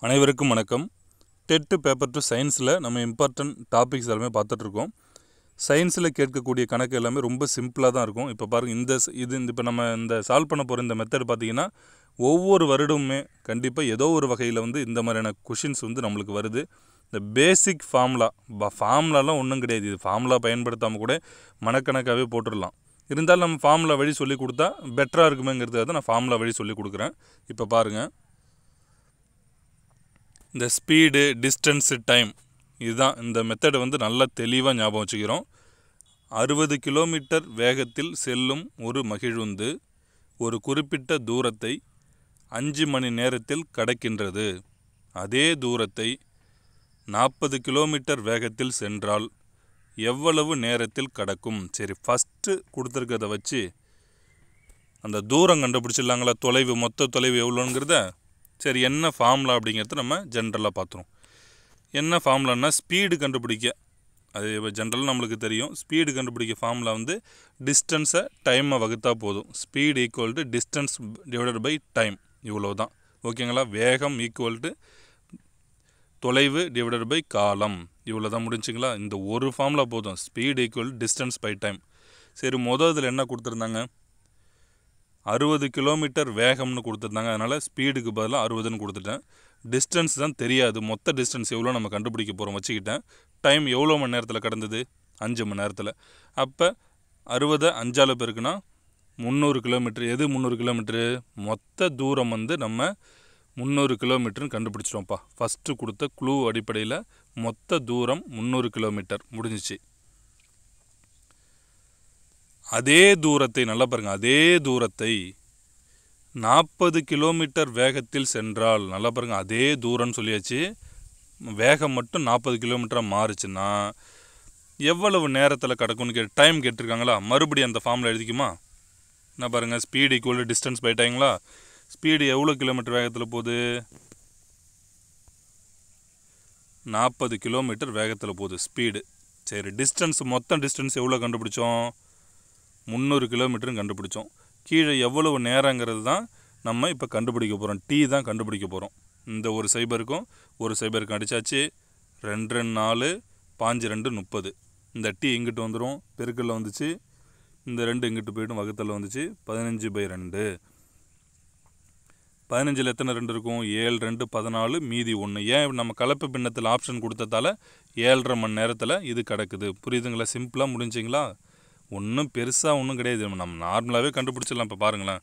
அனைவருக்கும் வணக்கம் TET paper to சயின்ஸில் நம்ம இம்பார்ட்டன்ட் டாபிக்ஸ் எல்லாமே பார்த்துட்ருக்கோம் சயின்ஸில் கேட்கக்கூடிய கணக்கு எல்லாமே ரொம்ப சிம்பிளாக தான் இருக்கும் இப்போ பாருங்கள் இந்த ஸ்- இது இந்த இப்போ நம்ம இந்த சால்வ் பண்ண போகிற இந்த மெத்தட் பார்த்தீங்கன்னா ஒவ்வொரு வருடமுமே கண்டிப்பாக ஏதோ ஒரு வகையில் வந்து இந்த மாதிரியான கொஷின்ஸ் வந்து நம்மளுக்கு வருது இந்த பேசிக் ஃபார்முலா ஃபார்முலாலாம் ஒன்றும் கிடையாது இது ஃபார்முலா பயன்படுத்தாமல் கூட மனக்கணக்காகவே போட்டுடலாம் இருந்தாலும் நம்ம ஃபார்முலா வழி சொல்லி கொடுத்தா பெட்டராக இருக்குமேங்கிறதுக்காக தான் நான் ஃபார்முலா வழி சொல்லி கொடுக்குறேன் இப்போ பாருங்கள் இந்த ஸ்பீடு டிஸ்டன்ஸு டைம் இதுதான் இந்த மெத்தடை வந்து நல்லா தெளிவாக ஞாபகம் வச்சுக்கிறோம் அறுபது கிலோமீட்டர் வேகத்தில் செல்லும் ஒரு மகிழுந்து ஒரு குறிப்பிட்ட தூரத்தை அஞ்சு மணி நேரத்தில் கடக்கின்றது அதே தூரத்தை நாற்பது கிலோமீட்டர் வேகத்தில் சென்றால் எவ்வளவு நேரத்தில் கடக்கும் சரி ஃபஸ்ட்டு கொடுத்துருக்கத வச்சு அந்த தூரம் கண்டுபிடிச்சிடலாங்களா தொலைவு மொத்த தொலைவு எவ்வளோங்கிறத சரி என்ன ஃபார்முலா அப்படிங்கிறத நம்ம ஜென்ரலாக பார்த்துருவோம் என்ன ஃபார்முலான்னா ஸ்பீடு கண்டுபிடிக்க அது ஜென்ரலாக நம்மளுக்கு தெரியும் ஸ்பீடு கண்டுபிடிக்க ஃபார்முலா வந்து டிஸ்டன்ஸை டைமை வகுத்தா போதும் speed equal to distance divided by time இவ்வளோ தான் ஓகேங்களா வேகம் ஈக்குவல் டு தொலைவு டிவைடட் பை காலம் இவ்வளோ தான் முடிஞ்சுங்களா இந்த ஒரு ஃபார்முலா போதும் speed equal distance by time சரி மொதல் இதில் என்ன கொடுத்துருந்தாங்க அறுபது கிலோமீட்டர் வேகம்னு கொடுத்துருந்தாங்க அதனால் ஸ்பீடுக்கு பதிலாக அறுபதுன்னு கொடுத்துட்டேன் டிஸ்டன்ஸ் தான் தெரியாது மொத்த டிஸ்டன்ஸ் எவ்வளோ நம்ம கண்டுபிடிக்க போகிறோம் வச்சுக்கிட்டேன் டைம் எவ்வளோ மணி நேரத்தில் கடந்தது அஞ்சு மணி நேரத்தில் அப்போ அறுபதை அஞ்சால் பேருக்குன்னா முந்நூறு கிலோமீட்டர் எது முந்நூறு கிலோமீட்டரு மொத்த தூரம் வந்து நம்ம முந்நூறு கிலோமீட்டர்னு கண்டுபிடிச்சிட்டோம்ப்பா ஃபஸ்ட்டு கொடுத்த க்ளூ அடிப்படையில் மொத்த தூரம் முந்நூறு கிலோமீட்டர் முடிஞ்சிச்சு அதே தூரத்தை நல்லா பாருங்க அதே தூரத்தை நாற்பது கிலோமீட்டர் வேகத்தில் சென்றால் நல்லா பாருங்க அதே தூரம்னு சொல்லியாச்சு வேகம் மட்டும் நாற்பது கிலோமீட்டராக மாறுச்சுன்னா எவ்வளவு நேரத்தில் கிடக்கும்னு கே டைம் கேட்டிருக்காங்களா மறுபடியும் அந்த ஃபார்மில் எழுதிக்குமா என்ன பாருங்கள் ஸ்பீடு ஈக்குவல் டிஸ்டன்ஸ் பை டைங்களா ஸ்பீடு எவ்வளோ கிலோமீட்டர் வேகத்தில் போகுது நாற்பது கிலோமீட்டர் வேகத்தில் போகுது ஸ்பீடு சரி டிஸ்டன்ஸ் மொத்தம் டிஸ்டன்ஸ் எவ்வளோ கண்டுபிடிச்சோம் முந்நூறு கிலோமீட்டரும் கண்டுபிடிச்சோம் கீழே எவ்வளவு நேரங்கிறது தான் நம்ம இப்போ கண்டுபிடிக்க போகிறோம் டீ தான் கண்டுபிடிக்க போகிறோம் இந்த ஒரு சைபருக்கும் ஒரு சைபருக்கும் அடித்தாச்சு ரெண்டு ரெண்டு நாலு பாஞ்சு ரெண்டு முப்பது இந்த டீ இங்கிட்டு வந்துடும் பெருக்கல்ல வந்துச்சு இந்த ரெண்டு இங்கிட்டு போய்டும் வகுத்தலில் வந்துச்சு பதினஞ்சு பை ரெண்டு பதினஞ்சில் எத்தனை ரெண்டு இருக்கும் ஏழு ரெண்டு பதினாலு மீதி ஒன்று ஏன் நம்ம கலப்பு பின்னத்தில் ஆப்ஷன் கொடுத்ததால ஏழரை மணி நேரத்தில் இது கிடக்குது புரியுதுங்களா சிம்பிளாக முடிஞ்சிங்களா ஒன்றும் பெருசாக ஒன்றும் கிடையாது நம்ம நார்மலாகவே கண்டுபிடிச்சிடலாம் இப்போ பாருங்களேன்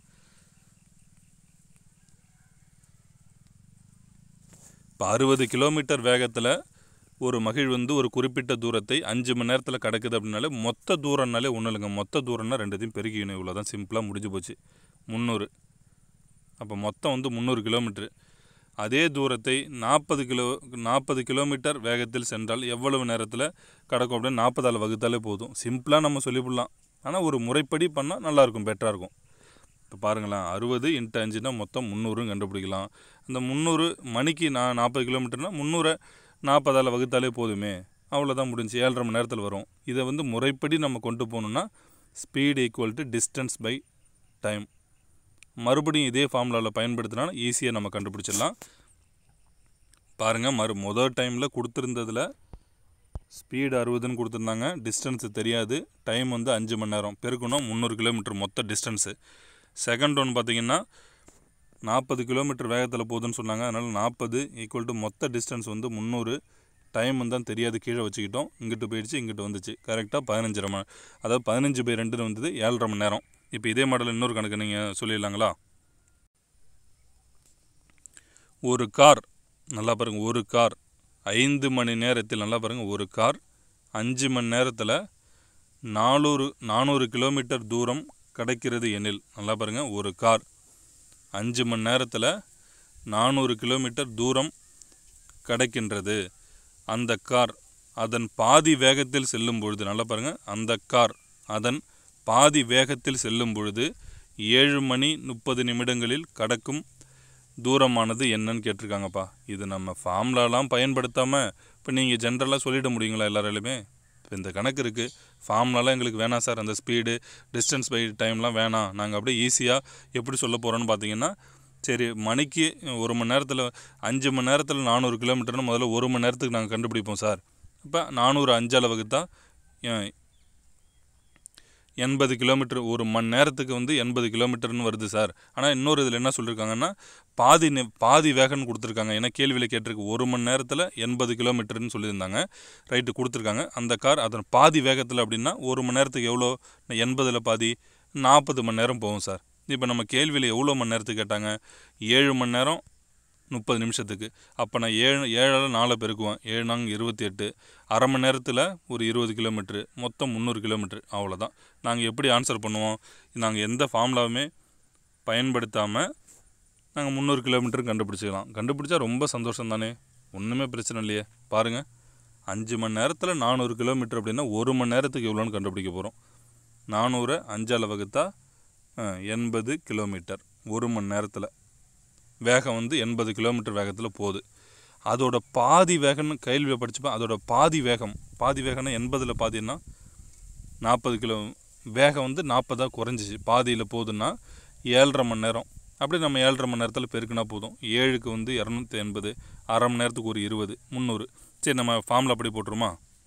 இப்போ அறுபது கிலோமீட்டர் வேகத்தில் ஒரு மகிழ் வந்து ஒரு குறிப்பிட்ட தூரத்தை அஞ்சு மணி நேரத்தில் கிடக்குது அப்படின்னாலே மொத்த தூரம்னாலே ஒன்றும் இல்லைங்க மொத்த தூரம்னா ரெண்டுத்தையும் பெருக்கிக்கணும் இவ்வளோ தான் சிம்பிளாக முடிஞ்சு போச்சு முந்நூறு அப்போ மொத்தம் வந்து முந்நூறு கிலோமீட்ரு அதே தூரத்தை நாற்பது கிலோ நாற்பது கிலோமீட்டர் வேகத்தில் சென்றால் எவ்வளவு நேரத்தில் கிடக்கும் அப்படின்னு நாற்பதால் வகுத்தாலே போதும் சிம்பிளாக நம்ம சொல்லிவிடலாம் ஆனால் ஒரு முறைப்படி பண்ணால் நல்லாயிருக்கும் பெட்டராக இருக்கும் இப்போ பாருங்களேன் அறுபது இன்ட்டு அஞ்சுனா மொத்தம் முந்நூறுன்னு கண்டுபிடிக்கலாம் அந்த முந்நூறு மணிக்கு நான் நாற்பது கிலோமீட்டர்னா முந்நூறை நாற்பதால் வகுத்தாலே போதுமே அவ்வளோதான் முடிஞ்சு ஏழரை மணி நேரத்தில் வரும் இதை வந்து முறைப்படி நம்ம கொண்டு போகணுன்னா speed equal to distance by time மறுபடியும் இதே ஃபார்முலாவில் பயன்படுத்தினா ஈஸியாக நம்ம கண்டுபிடிச்சிடலாம் பாருங்கள் மறு முதல் டைமில் கொடுத்துருந்ததில் ஸ்பீடு அறுபதுன்னு கொடுத்துருந்தாங்க டிஸ்டன்ஸு தெரியாது டைம் வந்து அஞ்சு மணி நேரம் பெருக்கணும் முந்நூறு கிலோமீட்டர் மொத்த டிஸ்டன்ஸு செகண்ட் ஒன் பார்த்தீங்கன்னா நாற்பது கிலோமீட்டர் வேகத்தில் போகுதுன்னு சொன்னாங்க அதனால் நாற்பது ஈக்குவல் டு மொத்த டிஸ்டன்ஸ் வந்து முந்நூறு டைம் வந்து தான் தெரியாது கீழே வச்சுக்கிட்டோம் இங்கிட்டு போயிடுச்சு இங்கிட்டு வந்துச்சு கரெக்டாக பதினஞ்சரை மணி அதாவது பதினஞ்சு பை ரெண்டுன்னு வந்தது ஏழரை மணி நேரம் இப்போ இதே மாடல் இன்னொரு கணக்கு நீங்கள் சொல்லிடலாங்களா ஒரு கார் நல்லா பாருங்கள் ஒரு கார் ஐந்து மணி நேரத்தில் நல்லா பாருங்கள் ஒரு கார் அஞ்சு மணி நேரத்தில் நானூறு நானூறு கிலோமீட்டர் தூரம் கிடைக்கிறது எனில் நல்லா பாருங்கள் ஒரு கார் அஞ்சு மணி நேரத்தில் நானூறு கிலோமீட்டர் தூரம் கிடைக்கின்றது அந்த கார் அதன் பாதி வேகத்தில் செல்லும் பொழுது நல்லா பாருங்கள் அந்த கார் அதன் பாதி வேகத்தில் செல்லும் பொழுது ஏழு மணி முப்பது நிமிடங்களில் கடக்கும் தூரமானது என்னன்னு கேட்டிருக்காங்கப்பா இது நம்ம ஃபார்முலாலாம் பயன்படுத்தாமல் இப்போ நீங்கள் ஜென்ரலாக சொல்லிட முடியுங்களா எல்லாராலுமே இப்போ இந்த கணக்கு இருக்குது ஃபார்முலாலாம் எங்களுக்கு வேணாம் சார் அந்த ஸ்பீடு டிஸ்டன்ஸ் பை டைம்லாம் வேணாம் நாங்கள் அப்படியே ஈஸியாக எப்படி சொல்ல போகிறோன்னு பார்த்தீங்கன்னா சரி மணிக்கு ஒரு மணி நேரத்தில் அஞ்சு மணி நேரத்தில் நானூறு கிலோமீட்டர்னு முதல்ல ஒரு மணி நேரத்துக்கு நாங்கள் கண்டுபிடிப்போம் சார் இப்போ நானூறு அஞ்சளவுக்கு தான் எண்பது கிலோமீட்டர் ஒரு மணி நேரத்துக்கு வந்து எண்பது கிலோமீட்டர்னு வருது சார் ஆனால் இன்னொரு இதில் என்ன சொல்லியிருக்காங்கன்னா பாதி நி- பாதி வேகம்னு கொடுத்துருக்காங்க ஏன்னா கேள்வியில் கேட்டிருக்கு ஒரு மணி நேரத்தில் எண்பது கிலோமீட்டர்னு சொல்லியிருந்தாங்க ரைட்டு கொடுத்துருக்காங்க அந்த கார் அதன் பாதி வேகத்தில் அப்படின்னா ஒரு மணி நேரத்துக்கு எவ்வளோ எண்பதில் பாதி நாற்பது மணி நேரம் போகும் சார் இப்போ நம்ம கேள்வியில் எவ்வளோ மணி நேரத்துக்கு கேட்டாங்க ஏழு மணி நேரம் முப்பது நிமிஷத்துக்கு அப்போ நான் ஏழு ஏழால் நாலு பெருக்குவேன் ஏழு நாங்க இருபத்தி எட்டு அரை மணி நேரத்தில் ஒரு இருபது கிலோமீட்ரு மொத்தம் முந்நூறு கிலோமீட்ரு அவ்வளோதான் நாங்கள் எப்படி ஆன்சர் பண்ணுவோம் நாங்கள் எந்த ஃபார்முலாவுமே பயன்படுத்தாமல் நாங்கள் முந்நூறு கிலோமீட்டர் கண்டுபிடிச்சிக்கலாம் கண்டுபிடிச்சா ரொம்ப சந்தோஷம் தானே ஒன்றுமே பிரச்சனை இல்லையே பாருங்கள் அஞ்சு மணி நேரத்தில் நானூறு கிலோமீட்டர் அப்படின்னா ஒரு மணி நேரத்துக்கு எவ்வளோன்னு கண்டுபிடிக்க போகிறோம் நானூறு அஞ்சால் வகுத்தா அஹ், எண்பது கிலோமீட்டர் ஒரு மணி நேரத்தில் வேகம் வந்து எண்பது கிலோமீட்டர் வேகத்தில் போகுது அதோட பாதி வேகம்னு கேள்வியை படிச்சுப்பேன் அதோட பாதி வேகம் பாதி வேகம்னா எண்பதில் பாதின்னா நாற்பது கிலோ வேகம் வந்து நாற்பதாக குறைஞ்சிச்சு பாதியில் போகுதுன்னா ஏழரை மணி நேரம் அப்படியே நம்ம ஏழரை மணி நேரத்தில் பெருக்குனா போதும் ஏழுக்கு வந்து இரநூத்தி எண்பது அரை மணி நேரத்துக்கு ஒரு இருபது முந்நூறு சரி நம்ம ஃபார்மில் அப்படி போட்டுருமா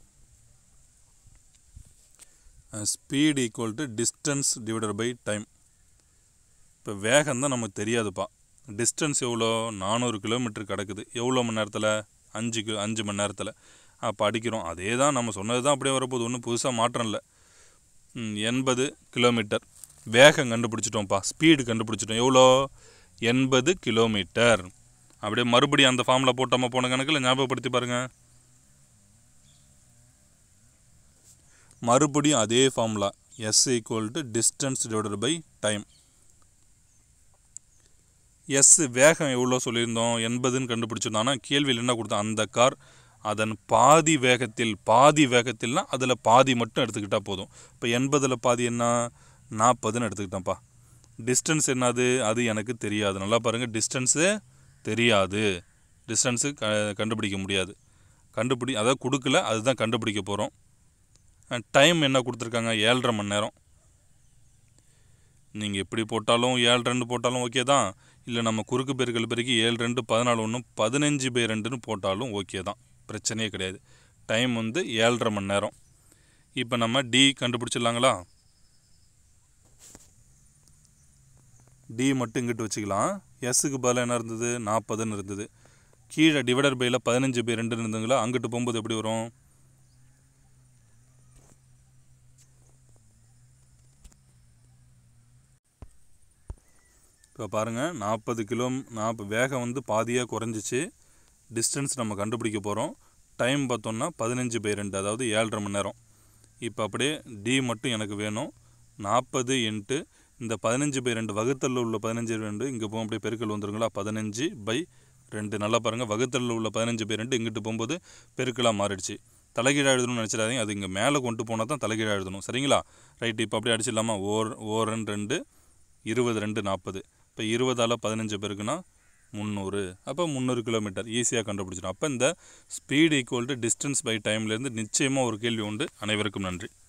speed equal to distance divided by time இப்போ வேகம் தான் நமக்கு தெரியாதுப்பா டிஸ்டன்ஸ் எவ்வளோ நானூறு கிலோமீட்டர் கிடக்குது எவ்வளோ மணி நேரத்தில் அஞ்சு கி அஞ்சு மணி நேரத்தில் அப்போ அடிக்கிறோம் அதே தான் நம்ம சொன்னது தான் அப்படியே வரப்போகுது ஒன்றும் புதுசாக மாற்றம் இல்லை ம், எண்பது கிலோமீட்டர் வேகம் கண்டுபிடிச்சிட்டோம்ப்பா ஸ்பீடு கண்டுபிடிச்சிட்டோம் எவ்வளோ எண்பது கிலோமீட்டர் அப்படியே மறுபடியும் அந்த ஃபார்மில் போட்டோமா போன கணக்கில் ஞாபகப்படுத்தி பாருங்கள் மறுபடியும் அதே formula S equal to distance divided by time S வேகம் எவ்வளோ சொல்லியிருந்தோம் எண்பதுன்னு கண்டுபிடிச்சிருந்தோம் ஆனால் கேள்வியில் என்ன கொடுத்தோம் அந்த கார் அதன் பாதி வேகத்தில் பாதி வேகத்தில்னா அதில் பாதி மட்டும் எடுத்துக்கிட்டால் போதும் இப்போ எண்பதில் பாதி என்ன நாற்பதுன்னு எடுத்துக்கிட்டேன்ப்பா டிஸ்டன்ஸ் என்னது அது எனக்கு தெரியாது நல்லா பாருங்கள் டிஸ்டன்ஸு தெரியாது டிஸ்டன்ஸு க கண்டுபிடிக்க முடியாது கண்டுபிடி அதாவது கொடுக்கல அதுதான் கண்டுபிடிக்க போகிறோம் டைம் என்ன கொடுத்துருக்காங்க ஏழரை மணி நேரம் நீங்கள் எப்படி போட்டாலும் ஏழு ரெண்டு போட்டாலும் ஓகே தான் இல்லை நம்ம குறுக்கு பெருக்கல் பெருக்கி ஏழு ரெண்டு பதினாலு ஒன்று பதினஞ்சு பை ரெண்டுன்னு போட்டாலும் ஓகே தான் பிரச்சனையே கிடையாது டைம் வந்து ஏழரை மணி நேரம் இப்போ நம்ம டி கண்டுபிடிச்சிடலாங்களா டி மட்டும் இங்கிட்டு வச்சுக்கலாம் எஸ்ஸுக்கு பதிலாக என்ன இருந்தது நாற்பதுன்னு இருந்தது கீழே டிவைடர் பையில் பதினஞ்சு பை ரெண்டுன்னு இருந்ததுங்களா அங்கிட்டு போகும்போது எப்படி வரும் இப்போ பாருங்கள் நாற்பது கிலோ நாற்பது வேகம் வந்து பாதியாக குறைஞ்சிச்சு டிஸ்டன்ஸ் நம்ம கண்டுபிடிக்க போகிறோம் டைம் பார்த்தோம்னா பதினஞ்சு பை ரெண்டு அதாவது ஏழரை மணி நேரம் இப்போ அப்படியே டி மட்டும் எனக்கு வேணும் நாற்பது இன்ட்டு இந்த பதினஞ்சு பை ரெண்டு வகுத்தலில் உள்ள பதினஞ்சு ரெண்டு இங்கே போகும் அப்படியே பெருக்கல் வந்துருங்களா பதினஞ்சு பை ரெண்டு நல்லா பாருங்கள் வகுத்தலில் உள்ள பதினஞ்சு பை ரெண்டு இங்கிட்டு போகும்போது பெருக்கலாக மாறிடுச்சு தலைகீழாக எழுதணும்னு நினச்சிடாதீங்க அது இங்கே மேலே கொண்டு போனால் தான் தலைகீழாக எழுதணும் சரிங்களா ரைட் இப்போ அப்படியே அடிச்சிடலாமா ஓர் ஓரன் ரெண்டு இருபது ரெண்டு நாற்பது இப்போ இருபதால் பதினஞ்சு பேருக்குன்னா முந்நூறு அப்போ முந்நூறு கிலோமீட்டர் ஈஸியாக கண்டுபிடிச்சிடும் அப்போ இந்த speed equal to distance by டைம்லேருந்து நிச்சயமாக ஒரு கேள்வி உண்டு அனைவருக்கும் நன்றி